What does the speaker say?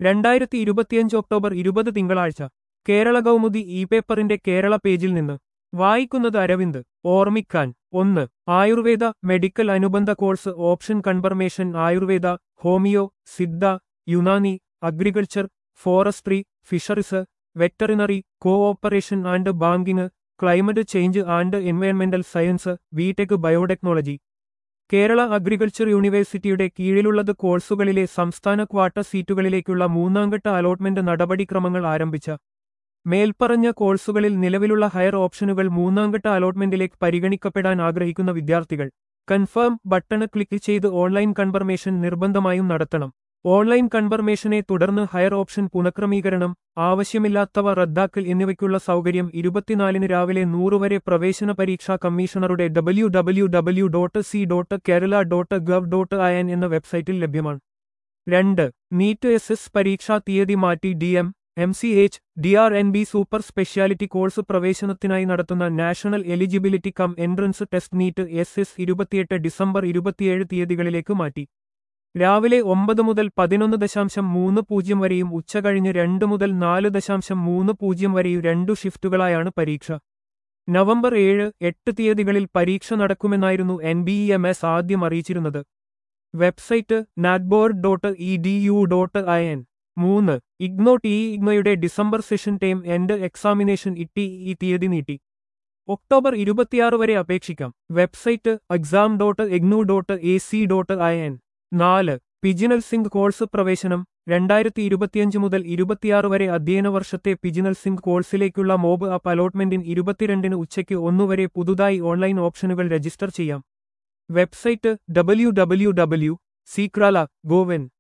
രണ്ടായിരത്തി ഇരുപത്തിയഞ്ച് ഒക്ടോബർ ഇരുപത് തിങ്കളാഴ്ച കേരള കൗമുദി ഇ പേപ്പറിന്റെ കേരള പേജിൽ നിന്ന് വായിക്കുന്നത് അരവിന്ദ് ഓർമ്മിക്കാൻ ഒന്ന് ആയുർവേദ മെഡിക്കൽ അനുബന്ധ course option confirmation Ayurveda homeo Siddha Unani agriculture forestry fisheries veterinary cooperation and banking climate change and എൻവയൺമെന്റൽ science BTech biotechnology Kerala agriculture യൂണിവേഴ്സിറ്റിയുടെ കീഴിലുള്ളത് കോഴ്സുകളിലെ സംസ്ഥാന ക്വാട്ട സീറ്റുകളിലേക്കുള്ള മൂന്നാംഘട്ട അലോട്ട്മെന്റ് നടപടിക്രമങ്ങൾ ആരംഭിച്ച മേൽപ്പറഞ്ഞ കോഴ്സുകളിൽ നിലവിലുള്ള ഹയർ ഓപ്ഷനുകൾ മൂന്നാംഘട്ട അലോട്ട്മെന്റിലേക്ക് പരിഗണിക്കപ്പെടാൻ ആഗ്രഹിക്കുന്ന വിദ്യാർത്ഥികൾ കൺഫേം ബട്ടണ് ക്ലിക്ക് ചെയ്ത് ഓൺലൈൻ കൺഫർമേഷൻ നിർബന്ധമായും നടത്തണം ഓൺലൈൻ കൺഫർമേഷനെ തുടർന്ന് ഹയർ ഓപ്ഷൻ പുനഃക്രമീകരണം ആവശ്യമില്ലാത്തവ റദ്ദാക്കൽ എന്നിവയ്ക്കുള്ള സൗകര്യം ഇരുപത്തിനാലിന് രാവിലെ നൂറ് വരെ പ്രവേശന പരീക്ഷാ കമ്മീഷണറുടെ W W W dot C dot Kerala dot gov dot I N എന്ന വെബ്സൈറ്റിൽ ലഭ്യമാണ് രണ്ട് നീറ്റ് എസ് എസ് പരീക്ഷാ തീയതി മാറ്റി D M M C H D R N B super speciality course പ്രവേശനത്തിനായി നടത്തുന്ന national eligibility cum entrance test NEET S S ഇരുപത്തിയെട്ട് ഡിസംബർ ഇരുപത്തിയേഴ് തീയതികളിലേക്ക് മാറ്റി രാവിലെ ഒമ്പത് മുതൽ പതിനൊന്ന് ദശാംശം മൂന്ന് പൂജ്യം വരെയും ഉച്ചകഴിഞ്ഞ് രണ്ട് മുതൽ നാല് ദശാംശം മൂന്ന് പൂജ്യം വരെയും രണ്ടു ഷിഫ്റ്റുകളായാണ് പരീക്ഷ നവംബർ ഏഴ് എട്ട് തീയതികളിൽ പരീക്ഷ നടക്കുമെന്നായിരുന്നു N B E M S ആദ്യം അറിയിച്ചിരുന്നത് website natboard dot E D U dot I N മൂന്ന് ഇഗ്നോ ടി ഇഗ്നോയുടെ December session time end examination ഇട്ടി ഈ തീയതി നീട്ടി ഒക്ടോബർ ഇരുപത്തിയാറ് വരെ അപേക്ഷിക്കാം website exam dot IGNOU dot A C dot I N നാല് പിജിനൽ സിംഗ് കോഴ്സ് പ്രവേശനം രണ്ടായിരത്തി ഇരുപത്തിയഞ്ച് മുതൽ ഇരുപത്തിയാറ് വരെ അധ്യയന വർഷത്തെ പിജിനൽ സിംഗ് കോഴ്സിലേക്കുള്ള മോബ് അപ്പ് അലോട്ട്മെന്റിന് ഇരുപത്തിരണ്ടിന് ഉച്ചയ്ക്ക് ഒന്നുവരെ പുതുതായി ഓൺലൈൻ ഓപ്ഷനുകൾ രജിസ്റ്റർ ചെയ്യാം വെബ്സൈറ്റ് ഡബ്ല്യു ഡബ്ല്യു ഡബ്ല്യു സീക്രാല ഗോവൻ